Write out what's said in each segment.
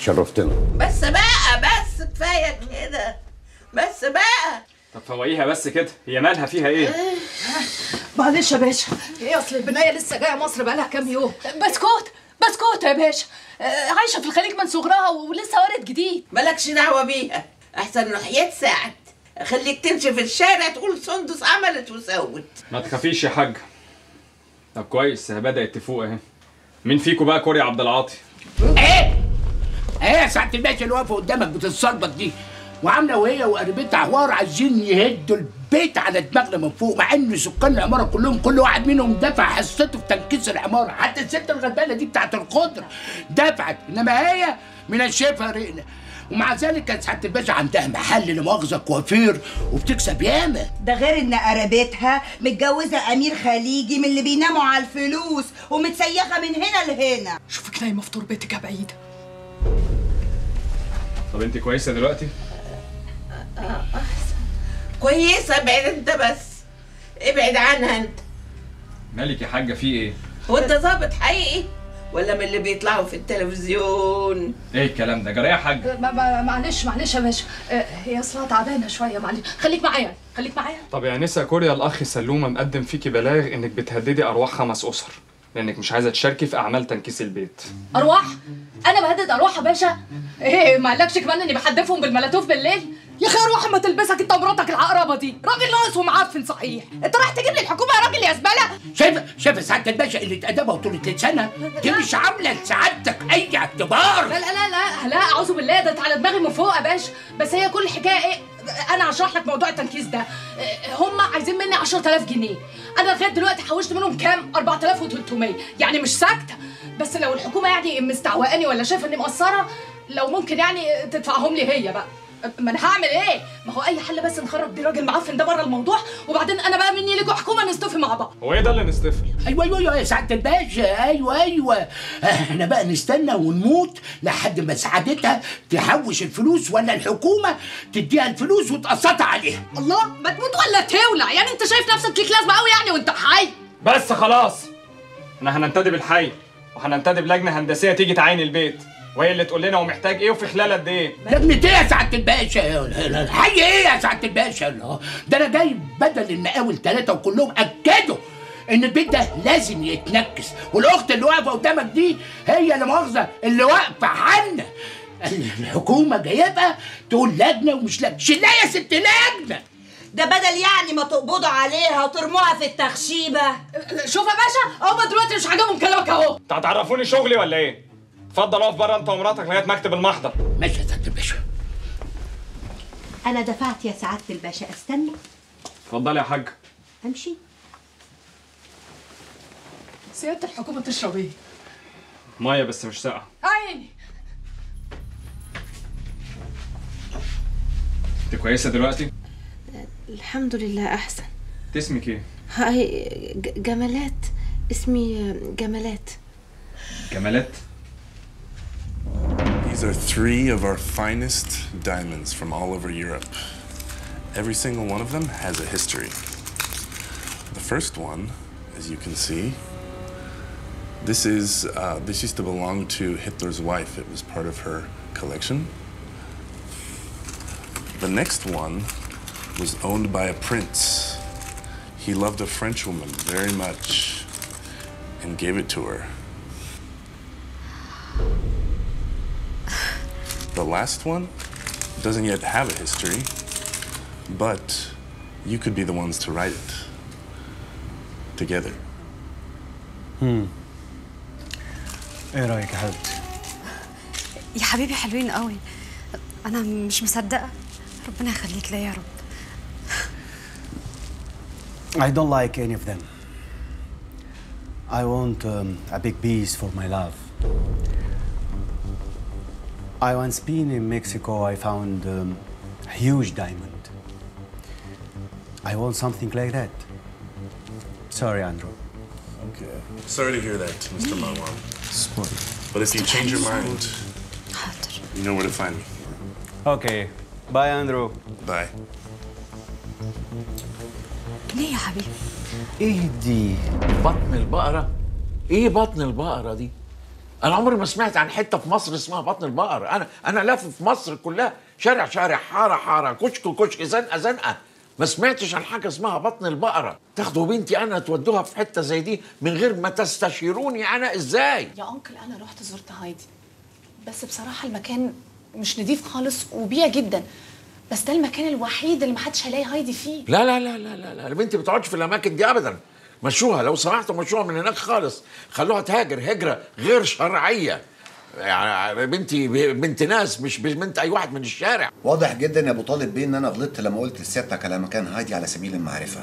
شرفتنا بس بقى بس كفايه كده بس بقى طب فوقيها بس كده هي مالها فيها ايه معلش يا باشا ايه اصل البنايه لسه جايه مصر بقالها كام يوم بسكوت بسكوت يا باشا آه، عايشه في الخليج من صغرها ولسه وارد جديد مالكش دعوه بيها احسن نحيات ساعد خليك تمشي في الشارع تقول سندس عملت وسوت ما تخافيش يا حاج طب كويس هي بدأت تفوق اهي مين فيكم بقى كوري عبد العاطي ايه ايه يا سعاده الباشا اللي واقفه قدامك بتتصلبط دي وعامله وهي وقريبتها حوار عايزين يهدوا البيت على دماغنا من فوق مع ان سكان العماره كلهم كل واحد منهم دفع حصته في تنكيس العماره حتى الست الغلبانه دي بتاعت الخضره دفعت انما هي من الشفا رقنا ومع ذلك كانت سعاده الباشا عندها محل لمؤاخذه كوافير وبتكسب ياما ده غير ان قرابتها متجوزه امير خليجي من اللي بيناموا على الفلوس ومتسيخه من هنا لهنا شوفك نايمه في تربتك يا بعيده طب انت كويسه دلوقتي كويسه ابعد انت بس ابعد عنها انت مالك يا حاجه في ايه هو انت ظابط حقيقي ولا من اللي بيطلعوا في التلفزيون ايه الكلام ده جرى يا حاج ما- ما- معلش معلش يا باشا آه، هي اصلها تعبانه شويه معلش خليك معايا خليك معايا طب يا نسا كوريا الاخ سلومه مقدم فيكي بلاغ انك بتهددي ارواح خمس اسر لانك مش عايزه تشاركي في اعمال تنكيس البيت ارواح انا بهدد ارواح يا باشا ايه ما قالكش كمان اني بحدفهم بالملاتوف بالليل يا اخي ارواح ما تلبسك انت ومراتك العقربه دي راجل ناقص ومعفن صحيح انت رايح تجيب لي الحكومه يا راجل يا زباله شايف شايف سعاده الباشا اللي ادبها وطولة لسانها دي مش عامله لسعادتك اي اعتبار لا لا لا لا لا اعوذ بالله ده انت على دماغي من فوق يا باشا بس هي كل الحكايه ايه انا هشرح لك موضوع التنكيس ده إيه، هم عايزين مني 10000 جنيه انا لغايه دلوقتي حوشت منهم كام 4300 يعني مش ساكته بس لو الحكومه يعني مستعوقاني ولا شايفه اني مقصره لو ممكن يعني تدفعهم لي هي بقى ما انا هعمل ايه؟ ما هو اي حل بس نخرج بيه راجل معفن ده بره الموضوع وبعدين انا بقى مني ليكوا حكومه نستوفي مع بعض هو ايه ده اللي نستفل ايوه ايوه ايوه يا سعاده الباشا ايوه ايوه احنا بقى نستنى ونموت لحد ما سعادتها تحوش الفلوس ولا الحكومه تديها الفلوس وتقسطها عليها الله ما تموت ولا تولع يعني انت شايف نفسك ليك لازمه قوي يعني وانت حي بس خلاص احنا هننتدب الحي وهننتدب لجنه هندسيه تيجي تعاين البيت وهي اللي تقول لنا هو محتاج ايه وفي خلال قد ايه لجنة ايه يا سعاده الباشا الحي ايه يا سعاده الباشا الله ده انا جاي بدل المقاول ثلاثه وكلهم اكدوا ان البيت ده لازم يتنكس والاخت اللي واقفه قدامك دي هي اللي مؤاخذه اللي واقفه عنا الحكومه جايبها تقول لجنه ومش لجنه شلها يا ست لجنه ده بدل يعني ما تقبضوا عليها وترموها في التخشيبه شوف يا باشا هما دلوقتي مش عاجبهم كلامك اهو انت هتعرفوني شغلي ولا ايه اتفضل اقف بره انت ومراتك لغايه مكتب المحضر ماشي يا سعاده الباشا انا دفعت يا سعاده الباشا استنى اتفضل يا حاج امشي سياده الحكومه تشرب ايه؟ ميه بس مش ساقعه عيني انت كويسه دلوقتي الحمد لله أحسن انت اسمك ايه هاي ج- جمالات اسمي جمالات جمالات These are three of our finest diamonds from all over Europe. Every single one of them has a history. The first one, as you can see, this is uh, this used to belong to Hitler's wife. It was part of her collection. The next one was owned by a prince. He loved a French woman very much and gave it to her. The last one doesn't yet have a history, but you could be the ones to write it together. ايه رايك يا حبيبتي يا حبيبي حلوين قوي انا مش مصدقه ربنا يخليك ليا يا رب I don't like any of them. I want um, a big piece for my love. I once been in Mexico. I found um, a huge diamond. I want something like that. Sorry, Andrew. Okay. Sorry to hear that, Mr. Marwan. But if you change your mind, you know where to find me. Okay. Bye, Andrew. Bye. ليه يا حبيبي ايه دي بطن البقرة ايه بطن البقرة دي انا عمري ما سمعت عن حته في مصر اسمها بطن البقر انا انا لافف في مصر كلها شارع شارع حاره حاره كشك كشك زنقه زنقه ما سمعتش عن حاجه اسمها بطن البقره تاخدوا بنتي انا تودوها في حته زي دي من غير ما تستشيروني انا ازاي يا انكل انا رحت زرت هايدي بس بصراحه المكان مش نضيف خالص وبيع جدا بس ده المكان الوحيد اللي محدش هيلاقي هايدي فيه لا لا لا لا لا لا البنت ما بتقعدش في الاماكن دي ابدا مشوها لو سمحتوا مشوها من هناك خالص خلوها تهاجر هجره غير شرعيه يعني بنتي بنت ناس مش بنت اي واحد من الشارع واضح جدا يا ابو طالب بيه ان انا غلطت لما قلت لسيادتك على مكان هادي على سبيل المعرفه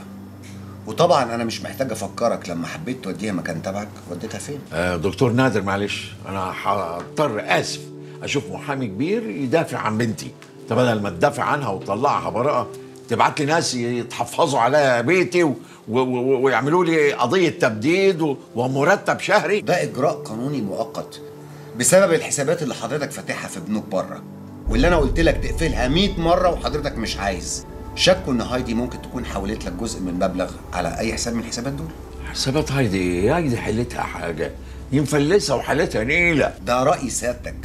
وطبعا انا مش محتاج افكرك لما حبيت توديها مكان تبعك وديتها فين آه دكتور نادر معلش انا هضطر اسف اشوف محامي كبير يدافع عن بنتي انت بدل ما تدافع عنها وتطلعها براءه تبعت لي ناس يتحفظوا على بيتي و... و... و... ويعملوا لي قضيه تبديد و... ومرتب شهري ده اجراء قانوني مؤقت بسبب الحسابات اللي حضرتك فاتحها في بنوك بره واللي انا قلت لك تقفلها 100 مره وحضرتك مش عايز شكوا ان هايدي ممكن تكون حولت لك جزء من مبلغ على اي حساب من الحسابات دول حسابات هايدي ايه هايدي حلتها حاجه دي مفلسه وحالتها نيله ده راي سيادتك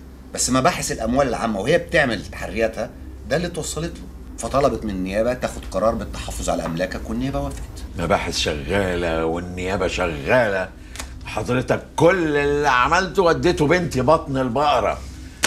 بس مباحث الاموال العامه وهي بتعمل تحرياتها ده اللي توصلت له فطلبت من النيابه تاخد قرار بالتحفظ على املاكك والنيابه وافقت مباحث شغاله والنيابه شغاله حضرتك كل اللي عملته وديته بنتي بطن البقره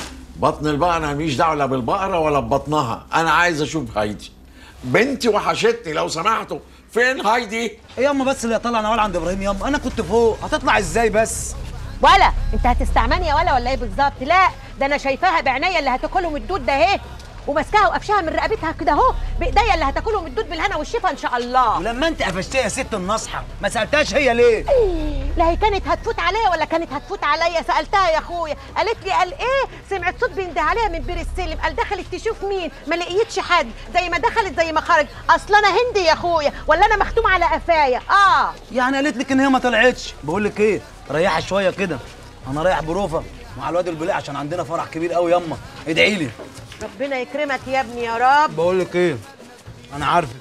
بطن البقره انا ماليش دعوه لا بالبقره ولا ببطنها انا عايز اشوف هايدي بنتي وحشتني لو سمحتوا فين هايدي ايه ياما بس اللي طلع نوال عند ابراهيم ياما انا كنت فوق هتطلع ازاي بس ولا انت هتستعملني يا ولا ولا ايه بالظبط لا ده انا شايفاها بعينيا اللي هتاكلهم الدود ده اهي وماسكاها وقفشها من رقبتها كده اهو بايديا اللي هتاكلهم الدود بالهنا والشفا ان شاء الله ولما انت قفشتيها يا ست النصحه ما سالتهاش هي ليه لا هي كانت هتفوت عليا ولا كانت هتفوت عليا سالتها يا اخويا قالت لي قال ايه سمعت صوت بينده عليها من بير السلم قال دخلت تشوف مين ما لقيتش حد زي ما دخلت زي ما خرج اصل انا هندي يا اخويا ولا انا مختوم على قفايا اه يعني قالت لك ان هي ما طلعتش بقول لك ايه ريحي شويه كده انا رايح بروفه مع الواد البليع عشان عندنا فرح كبير قوي ياما ادعي لي ربنا يكرمك يا ابني يا رب بقول لك ايه انا عارفك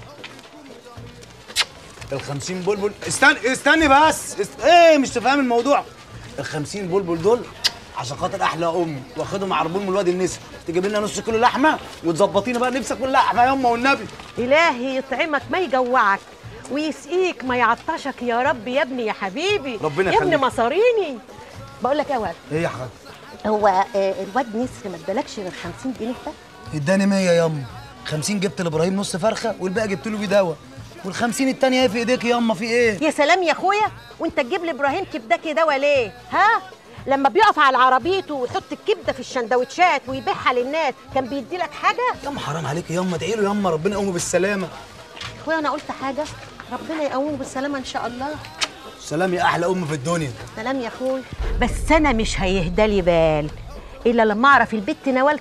ال 50 بلبل استني استني بس است... ايه مش تفهم الموضوع ال 50 بلبل دول عشان خاطر احلى ام واخدهم عربون من الواد النسا تجيب لنا نص كيلو لحمه وتظبطينا بقى نفسك كل لحمه يا امه والنبي الهي يطعمك ما يجوعك ويسقيك ما يعطشك يا رب يا ابني يا حبيبي ربنا يا ابني يخليك. مصاريني بقول لك يا ولد ايه يا حاج هو آه، الواد نسر ما ادالكش غير 50 جنيه ده اداني 100 ياما 50 جبت لابراهيم نص فرخه والباقي جبت له بيه دواء وال 50 التانية ايه في ايديك ياما في ايه يا سلام يا اخويا وانت تجيب لابراهيم كبداكي دواء ليه ها لما بيقف على عربيته ويحط الكبده في الشندوتشات ويبيعها للناس كان بيدي لك حاجه ياما حرام عليك ياما ادعي له ياما ربنا يقومه بالسلامه اخويا انا قلت حاجه ربنا يقومه بالسلامه ان شاء الله سلام يا احلى ام في الدنيا سلام يا اخويا بس انا مش هيهدى لي بال الا لما اعرف البت نوال